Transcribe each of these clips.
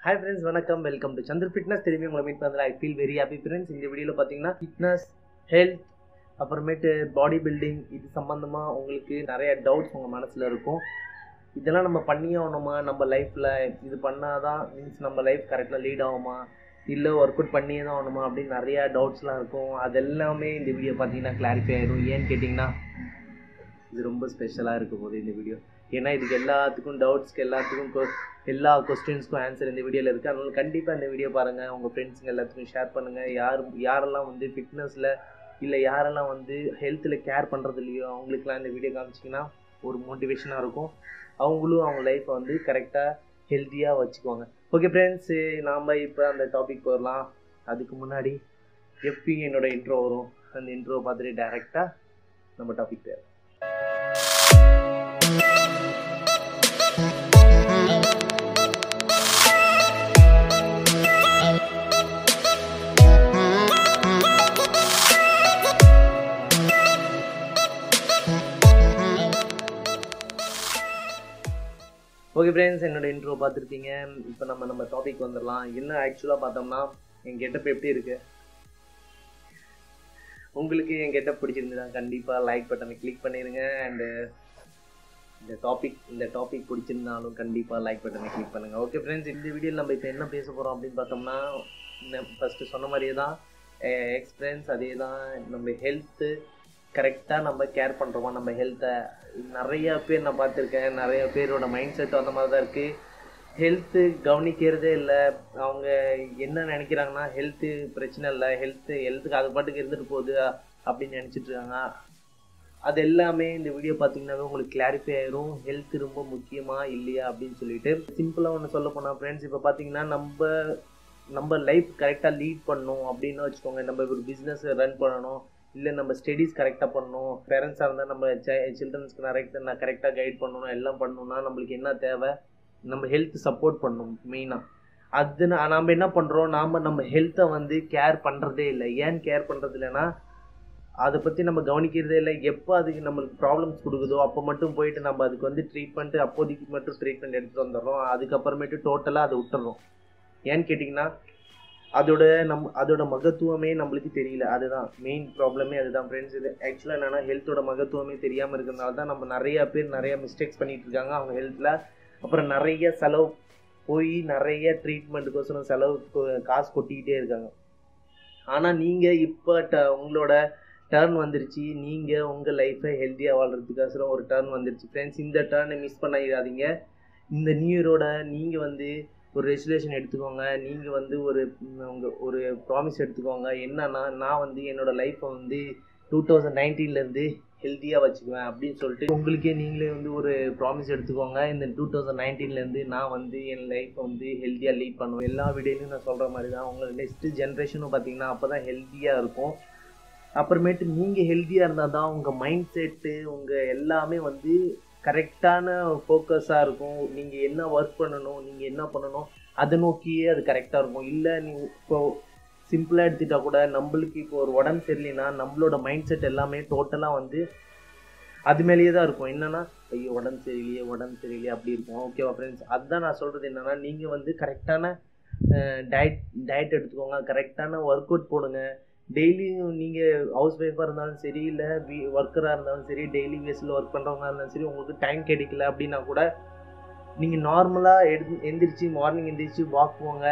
hi friends வணக்கம் welcome to Chandra fitness திரும்பி உங்களை மீட் பண்ணதில் I feel very happy friends இந்த வீடியோவில் பார்த்தீங்கன்னா ஃபிட்னஸ் ஹெல்த் அப்புறமேட்டு பாடி பில்டிங் இது சம்மந்தமாக உங்களுக்கு நிறைய டவுட்ஸ் உங்கள் மனசில் இருக்கும் இதெல்லாம் நம்ம பண்ணியே ஆகணுமா நம்ம லைஃப்பில் இது பண்ணாதான் மீன்ஸ் நம்ம லைஃப் கரெக்டாக லீட் ஆகுமா இல்லை ஒர்க் அவுட் பண்ணியே தான் ஆகணுமா அப்படின்னு நிறையா டவுட்ஸ்லாம் இருக்கும் அது எல்லாமே இந்த வீடியோ பார்த்தீங்கன்னா கிளாரிஃபை ஆயிடும் ஏன்னு கேட்டிங்கன்னா இது ரொம்ப ஸ்பெஷலாக இருக்க போகுது இந்த வீடியோ ஏன்னா இதுக்கு எல்லாத்துக்கும் டவுட்ஸ்க்கு எல்லாத்துக்கும் கொ- எல்லா கொஸ்டின்ஸ்க்கும் ஆன்சர் இந்த வீடியோவில் இருக்குது அதனால கண்டிப்பாக இந்த வீடியோ பாருங்கள் உங்கள் ஃப்ரெண்ட்ஸுங்க எல்லாத்துக்கும் ஷேர் பண்ணுங்கள் யார் யாரெல்லாம் வந்து ஃபிட்னஸில் இல்லை யாரெல்லாம் வந்து ஹெல்த்தில் கேர் பண்ணுறது இல்லையோ அவங்களுக்குலாம் இந்த வீடியோ காமிச்சிங்கன்னா ஒரு மோட்டிவேஷனாக இருக்கும் அவங்களும் அவங்க லைஃப்பை வந்து கரெக்டாக ஹெல்த்தியாக வச்சுக்குவாங்க ஓகே ஃப்ரெண்ட்ஸு நாம் இப்போ அந்த டாபிக் போயிடலாம் அதுக்கு முன்னாடி எப்படி என்னோட இன்ட்ரோ வரும் அந்த இன்ட்ரோவை பார்த்துட்டு டேரெக்டாக நம்ம டாபிக் போயிடலாம் ஓகே ஃப்ரெண்ட்ஸ் என்னோட இன்ட்ரோ பார்த்துருப்பீங்க இப்போ நம்ம நம்ம டாபிக் வந்துடலாம் என்ன ஆக்சுவலாக பார்த்தோம்னா என் கெட்டப் எப்படி இருக்கு உங்களுக்கு என் கெட்டப் பிடிச்சிருந்தா கண்டிப்பாக லைக் பட்டனை கிளிக் பண்ணிடுங்க அண்டு இந்த டாபிக் இந்த டாபிக் பிடிச்சிருந்தாலும் கண்டிப்பாக லைக் பட்டனை கிளிக் பண்ணுங்கள் ஓகே ஃப்ரெண்ட்ஸ் இந்த வீடியோவில் நம்ம இப்போ என்ன பேச போகிறோம் அப்படின்னு பார்த்தோம்னா ஃபஸ்ட்டு சொன்ன மாதிரியே தான் எக்ஸ்பீரியன்ஸ் அதே தான் நம்ம ஹெல்த்து கரெக்டாக நம்ம கேர் பண்ணுறோமா நம்ம ஹெல்த்தை நிறைய பேர் நான் பார்த்துருக்கேன் நிறைய பேரோட மைண்ட் செட் அந்த மாதிரி தான் இருக்குது ஹெல்த்து கவனிக்கிறதே இல்லை அவங்க என்ன நினைக்கிறாங்கன்னா ஹெல்த்து பிரச்சனை இல்லை ஹெல்த்து ஹெல்த்துக்கு அது பாட்டுக்கு இருந்துட்டு போகுது அப்படின்னு நினச்சிட்டு இருக்காங்க அது எல்லாமே இந்த வீடியோ பார்த்தீங்கன்னாவே உங்களுக்கு கிளாரிஃபை ஆயிரும் ஹெல்த் ரொம்ப முக்கியமா இல்லையா அப்படின்னு சொல்லிட்டு சிம்பிளாக ஒன்று சொல்ல போனால் ஃப்ரெண்ட்ஸ் இப்போ பார்த்தீங்கன்னா நம்ம நம்ம லைஃப் கரெக்டாக லீட் பண்ணணும் அப்படின்னு வச்சுக்கோங்க நம்ம ஒரு பிஸ்னஸ் ரன் பண்ணணும் இல்லை நம்ம ஸ்டடீஸ் கரெக்டாக பண்ணணும் பேரண்ட்ஸாக இருந்தால் நம்ம சில்ட்ரன்ஸ்க்கு கரெக்டாக நான் கரெக்டாக கைட் பண்ணணும் எல்லாம் பண்ணணும்னா நம்மளுக்கு என்ன தேவை நம்ம ஹெல்த் சப்போர்ட் பண்ணணும் மெயினாக அது நா- நாம என்ன பண்ணுறோம் நாம் நம்ம ஹெல்த்தை வந்து கேர் பண்ணுறதே இல்லை ஏன் கேர் பண்ணுறது இல்லைன்னா அதை பற்றி நம்ம கவனிக்கிறதே இல்லை எப்போ அதுக்கு நம்மளுக்கு ப்ராப்ளம்ஸ் கொடுக்குதோ அப்போ மட்டும் போயிட்டு நம்ம அதுக்கு வந்து ட்ரீட்மெண்ட் அப்போதைக்கு மட்டும் ட்ரீட்மெண்ட் எடுத்துகிட்டு வந்துடுறோம் அதுக்கப்புறமேட்டு டோட்டலாக அதை விட்டுறோம் ஏன்னு கேட்டிங்கன்னா அதோட நம் அதோட மகத்துவமே நம்மளுக்கு தெரியல அதுதான் மெயின் ப்ராப்ளமே அதுதான் ஃப்ரெண்ட்ஸ் இது ஆக்சுவலாக என்னன்னா ஹெல்த்தோட மகத்துவமே தெரியாமல் இருக்கிறதுனால தான் நம்ம நிறைய பேர் நிறைய மிஸ்டேக்ஸ் பண்ணிட்டு இருக்காங்க அவங்க ஹெல்த்தில் அப்புறம் நிறைய செலவு போய் நிறைய ட்ரீட்மெண்ட்டுக்கோசரம் செலவு கொ- காசு கொட்டிக்கிட்டே இருக்காங்க ஆனால் நீங்கள் இப்போ ட உங்களோட டர்ன் வந்துருச்சு நீங்கள் உங்கள் லைஃப்பை ஹெல்த்தியாக வாழ்கிறதுக்கோசரம் ஒரு டர்ன் வந்துருச்சு ஃப்ரெண்ட்ஸ் இந்த டர்னை மிஸ் பண்ணிடாதீங்க இந்த நியூ இயரோட நீங்கள் வந்து ஒரு ரெசுலேஷன் எடுத்துக்கோங்க நீங்கள் வந்து ஒரு ம், உங்க ஒரு ப்ராமிஸ் எடுத்துக்கோங்க என்னன்னா நான் வந்து என்னோட லைஃப்பை வந்து டூ தௌசண்ட் நைன்டீன்லேருந்து ஹெல்த்தியாக வச்சுக்குவேன் அப்படின்னு சொல்லிட்டு உங்களுக்கே நீங்களே வந்து ஒரு ப்ராமிஸ் எடுத்துக்கோங்க இந்த டூ தௌசண்ட் நைன்டீன்லேருந்து நான் வந்து என் லைஃப்பை வந்து ஹெல்த்தியாக லீட் பண்ணுவேன் எல்லா வீடியோலையும் நான் சொல்கிற மாதிரி தான் உங்கள் நெக்ஸ்ட் ஜென்ரேஷனும் பார்த்தீங்கன்னா அப்போ தான் ஹெல்த்தியாக இருக்கும் அப்புறமேட்டு நீங்கள் ஹெல்த்தியாக இருந்தால் தான் உங்கள் மைண்ட் செட்டு உங்கள் எல்லாமே வந்து கரெக்டான ஃபோக்கஸாக இருக்கும் நீங்கள் என்ன ஒர்க் பண்ணணும் நீங்கள் என்ன பண்ணணும் அதை நோக்கியே அது கரெக்டாக இருக்கும் இல்லை நீ இப்போ சிம்பிளாக எடுத்துட்டா கூட நம்மளுக்கு இப்போ ஒரு உடம்பு சரியில்லைன்னா நம்மளோட மைண்ட் செட் எல்லாமே டோட்டலாக வந்து அது மேலேயே தான் இருக்கும் என்னன்னா ஐயோ உடம்பு சரியில்லையே உடம்பு சரியில்லையே அப்படி இருக்கும் ஓகேவா ஃப்ரெண்ட்ஸ் அதுதான் நான் சொல்கிறது என்னன்னா நீங்கள் வந்து கரெக்டான டயட் டயட் எடுத்துக்கோங்க கரெக்டான ஒர்க் அவுட் போடுங்க டெய்லியும் நீங்கள் ஹவுஸ் ஒய்ஃபாக இருந்தாலும் சரி இல்லை வீ ஒர்க்கராக இருந்தாலும் சரி டெய்லி பேஸில் ஒர்க் பண்ணுறவங்க இருந்தாலும் சரி உங்களுக்கு டைம் கிடைக்கல அப்படின்னா கூட நீங்கள் நார்மலாக எடு எந்திரிச்சு மார்னிங் எந்திரிச்சு வாக் போங்க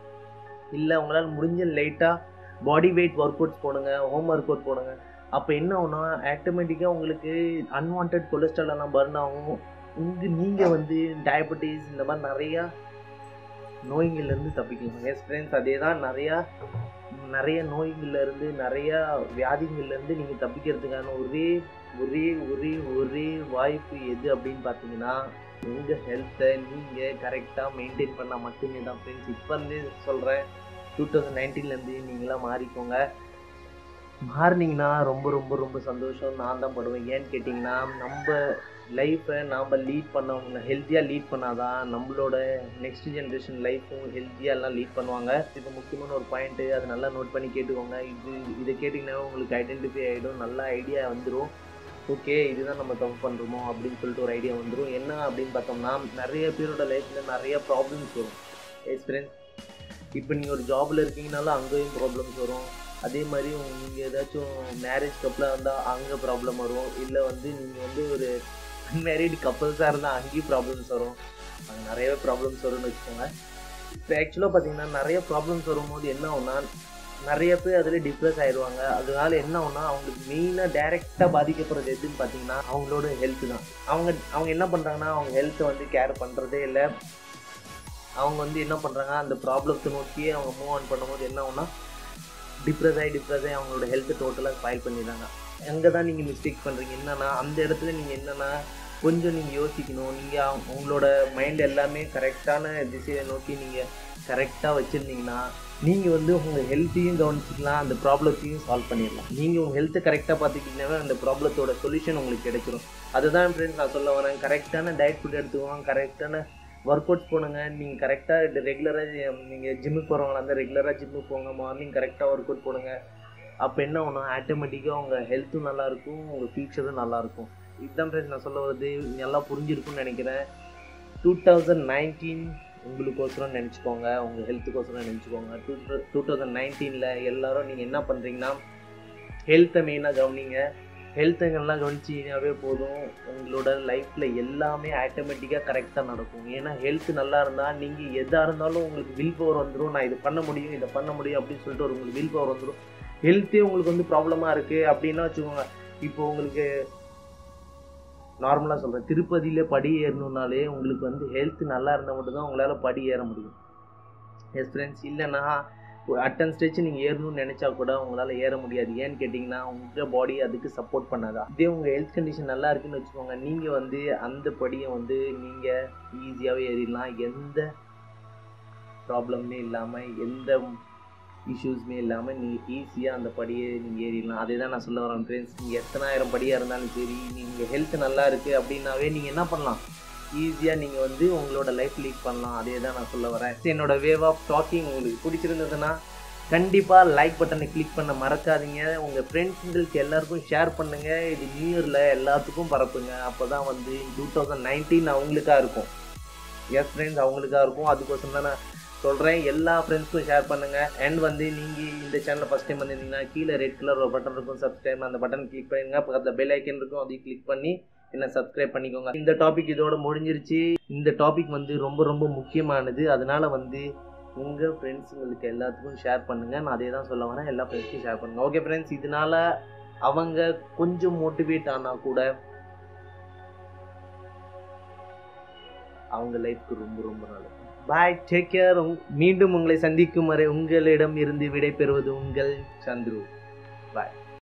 இல்லை உங்களால் முடிஞ்ச லைட்டாக பாடி வெயிட் ஒர்க் அவுட்ஸ் போடுங்க ஹோம் ஒர்க் அவுட் போடுங்க அப்போ என்ன ஆகும்னா ஆட்டோமேட்டிக்காக உங்களுக்கு அன்வான்ட் கொலஸ்ட்ரால் எல்லாம் பர்ன் ஆகும் உங்க நீங்கள் வந்து டயபெட்டிஸ் இந்த மாதிரி நிறையா நோய்கள்லேருந்து தப்பிக்கலாம் எஸ் ஃப்ரெண்ட்ஸ் அதே தான் நிறையா நிறைய நோய்கள்லேருந்து நிறையா வியாதிகள்லேருந்து நீங்கள் தப்பிக்கிறதுக்கான ஒரே ஒரே ஒரே ஒரே வாய்ப்பு எது அப்படின்னு பார்த்தீங்கன்னா உங்கள் ஹெல்த்தை நீங்கள் கரெக்டாக மெயின்டைன் பண்ணால் மட்டுமே தான் ஃப்ரெண்ட்ஸ் இப்போ இருந்து சொல்கிறேன் டூ தௌசண்ட் நைன்டீன்லேருந்து நீங்களாம் மாறிக்கோங்க மாறினீங்கன்னா ரொம்ப ரொம்ப ரொம்ப சந்தோஷம் நான் தான் படுவேன் ஏன்னு கேட்டிங்கன்னா நம்ம லைஃப்பை நாம் லீட் பண்ணவங்க ஹெல்த்தியாக லீட் பண்ணாதான் நம்மளோட நெக்ஸ்ட் ஜென்ரேஷன் லைஃப்பும் ஹெல்த்தியாக எல்லாம் லீட் பண்ணுவாங்க இது முக்கியமான ஒரு பாயிண்ட்டு அதை நல்லா நோட் பண்ணி கேட்டுக்கோங்க இது இதை கேட்டிங்கன்னா உங்களுக்கு ஐடென்டிஃபை ஆகிடும் நல்ல ஐடியா வந்துடும் ஓகே இதுதான் நம்ம தப்பு பண்ணுறோமோ அப்படின்னு சொல்லிட்டு ஒரு ஐடியா வந்துடும் என்ன அப்படின்னு பார்த்தோம்னா நிறைய பேரோட லைஃப்பில் நிறைய ப்ராப்ளம்ஸ் வரும் எக்ஸ்பீரியன்ஸ் இப்போ நீங்கள் ஒரு ஜாபில் இருக்கீங்கனாலும் அங்கேயும் ப்ராப்ளம்ஸ் வரும் அதே மாதிரி நீங்கள் ஏதாச்சும் மேரேஜ் கப்பலாக இருந்தால் அங்கே ப்ராப்ளம் வரும் இல்லை வந்து நீங்கள் வந்து ஒரு அன்மேரிட் கப்பல்ஸாக இருந்தால் அங்கேயும் ப்ராப்ளம்ஸ் வரும் அங்கே நிறையவே ப்ராப்ளம்ஸ் வரும்னு வச்சுக்கோங்க இப்போ ஆக்சுவலாக பார்த்தீங்கன்னா நிறைய ப்ராப்ளம்ஸ் வரும்போது என்ன ஆகும்னா நிறைய பேர் அதில் டிப்ரெஸ் ஆயிடுவாங்க அதனால என்ன ஆகும்னா அவங்களுக்கு மெயினாக டைரெக்டாக பாதிக்கப்படுறது எதுன்னு பார்த்தீங்கன்னா அவங்களோட ஹெல்த் தான் அவங்க அவங்க என்ன பண்ணுறாங்கன்னா அவங்க ஹெல்த்தை வந்து கேர் பண்ணுறதே இல்லை அவங்க வந்து என்ன பண்ணுறாங்க அந்த ப்ராப்ளத்தை நோக்கியே அவங்க மூவ் ஆன் பண்ணும்போது என்ன ஆகும்னா டிப்ரெஸ் ஆகி டிப்ரெஸ் ஆகி அவங்களோட ஹெல்த்தை டோட்டலாக ஸ்பாயில் பண்ணிடுறாங்க அங்கே தான் நீங்கள் மிஸ்டேக் பண்ணுறீங்க என்னன்னா அந்த இடத்துல நீங்கள் என்னென்னா கொஞ்சம் நீங்கள் யோசிக்கணும் நீங்கள் உங்களோட மைண்ட் எல்லாமே கரெக்டான திசையை நோக்கி நீங்கள் கரெக்டாக வச்சுருந்தீங்கன்னா நீங்கள் வந்து உங்கள் ஹெல்த்தையும் கவனிச்சிக்கலாம் அந்த ப்ராப்ளத்தையும் சால்வ் பண்ணிடலாம் நீங்கள் உங்கள் ஹெல்த்தை கரெக்டாக பார்த்துக்கிட்டீங்கன்னா அந்த ப்ராப்ளத்தோட சொல்யூஷன் உங்களுக்கு கிடைச்சிரும் அதுதான் ஃப்ரெண்ட்ஸ் நான் சொல்ல வரேன் கரெக்டான டயட் ஃபுட் எடுத்துக்கோங்க கரெக்டான ஒர்க் அவுட் போனுங்க நீங்கள் கரெக்டாக ரெகுலராக நீங்கள் ஜிம்முக்கு போகிறவங்களா இருந்தால் ரெகுலராக ஜிம்முக்கு போங்க மார்னிங் கரெக்டாக ஒர்க் அவுட் போடுங்க அப்போ என்ன ஆகணும் ஆட்டோமேட்டிக்காக உங்கள் ஹெல்த்தும் நல்லாயிருக்கும் உங்கள் ஃபியூச்சரும் நல்லாயிருக்கும் இதுதான் ஃப்ரெண்ட்ஸ் நான் சொல்ல வருது நல்லா புரிஞ்சிருக்கும்னு நினைக்கிறேன் டூ தௌசண்ட் நைன்டீன் உங்களுக்கோசரம் நினச்சிக்கோங்க உங்கள் ஹெல்த்துக்கோசரம் நினச்சிக்கோங்க டூ டூ தௌசண்ட் நைன்டீனில் எல்லோரும் நீங்கள் என்ன பண்ணுறீங்கன்னா ஹெல்த்தை மெயினாக கவனிங்க ஹெல்த்துங்கெல்லாம் கவனிச்சிங்கனாவே போதும் உங்களோட லைஃப்பில் எல்லாமே ஆட்டோமேட்டிக்காக கரெக்டாக நடக்கும் ஏன்னா ஹெல்த் நல்லா இருந்தால் நீங்கள் எதாக இருந்தாலும் உங்களுக்கு வில் பவர் வந்துடும் நான் இது பண்ண முடியும் இதை பண்ண முடியும் அப்படின்னு சொல்லிட்டு ஒரு உங்களுக்கு வில் பவர் வந்துடும் ஹெல்த்தே உங்களுக்கு வந்து ப்ராப்ளமாக இருக்குது அப்படின்னா வச்சுக்கோங்க இப்போ உங்களுக்கு நார்மலாக சொல்கிறேன் திருப்பதியில் படி ஏறணுன்னாலே உங்களுக்கு வந்து ஹெல்த் நல்லா இருந்தால் மட்டும்தான் உங்களால் படி ஏற முடியும் எஸ் ஃப்ரெண்ட்ஸ் இல்லைன்னா அட்டன் ஸ்டேஜ் நீங்கள் ஏறணும்னு நினச்சா கூட உங்களால் ஏற முடியாது ஏன்னு கேட்டிங்கன்னா உங்கள் பாடி அதுக்கு சப்போர்ட் பண்ணாதா இதே உங்கள் ஹெல்த் கண்டிஷன் நல்லா இருக்குன்னு வச்சுக்கோங்க நீங்கள் வந்து அந்த படியை வந்து நீங்கள் ஈஸியாகவே ஏறிடலாம் எந்த ப்ராப்ளமே இல்லாமல் எந்த இஷ்யூஸுமே இல்லாமல் நீங்கள் ஈஸியாக அந்த படியை நீங்கள் ஏறிடலாம் அதே தான் நான் சொல்ல வரேன் ஃப்ரெண்ட்ஸ் நீங்கள் எத்தனாயிரம் படியாக இருந்தாலும் சரி நீங்கள் ஹெல்த் நல்லா இருக்குது அப்படின்னாவே நீங்கள் என்ன பண்ணலாம் ஈஸியாக நீங்கள் வந்து உங்களோட லைஃப் லீட் பண்ணலாம் அதே தான் நான் சொல்ல வரேன் என்னோட வேவ் ஆஃப் டாக்கிங் உங்களுக்கு பிடிச்சிருந்ததுன்னா கண்டிப்பாக லைக் பட்டனை கிளிக் பண்ண மறக்காதீங்க உங்கள் ஃப்ரெண்ட்ஸுங்களுக்கு எல்லாருக்கும் ஷேர் பண்ணுங்கள் இது நியூ இயரில் எல்லாத்துக்கும் பரப்புங்க அப்போ தான் வந்து டூ தௌசண்ட் நைன்டீன் அவங்களுக்காக இருக்கும் எஸ் ஃப்ரெண்ட்ஸ் அவங்களுக்காக இருக்கும் அதுக்கோசம் தான் நான் சொல்கிறேன் எல்லா ஃப்ரெண்ட்ஸ்க்கும் ஷேர் பண்ணுங்கள் அண்ட் வந்து நீங்கள் இந்த சேனலில் ஃபஸ்ட் டைம் வந்திருந்தீங்கன்னா கீழே ரெட் கலர் ஒரு பட்டன் இருக்கும் சப்ஸ்கிரைப் அந்த பட்டன் கிளிக் பண்ணிடுங்க பக்கத்தில் பெல் ஐக்கன் இருக்கும் அதையும் கிளிக் பண்ணி என்ன சப்ஸ்கிரைப் பண்ணிக்கோங்க இந்த டாபிக் இதோட முடிஞ்சிருச்சு இந்த டாபிக் வந்து ரொம்ப ரொம்ப முக்கியமானது அதனால வந்து உங்கள் ஃப்ரெண்ட்ஸுங்களுக்கு எல்லாத்துக்கும் ஷேர் பண்ணுங்கள் நான் அதே தான் சொல்ல வரேன் எல்லா ஃப்ரெண்ட்ஸ்க்கும் ஷேர் பண்ணுங்கள் ஓகே ஃப்ரெண்ட்ஸ் இதனால அவங்க கொஞ்சம் மோட்டிவேட் ஆனால் கூட அவங்க லைஃப்க்கு ரொம்ப ரொம்ப நல்லது பாய் டேக் கேர் மீண்டும் உங்களை சந்திக்கும் வரை உங்களிடம் இருந்து விடை பெறுவது உங்கள் சந்துரு பாய்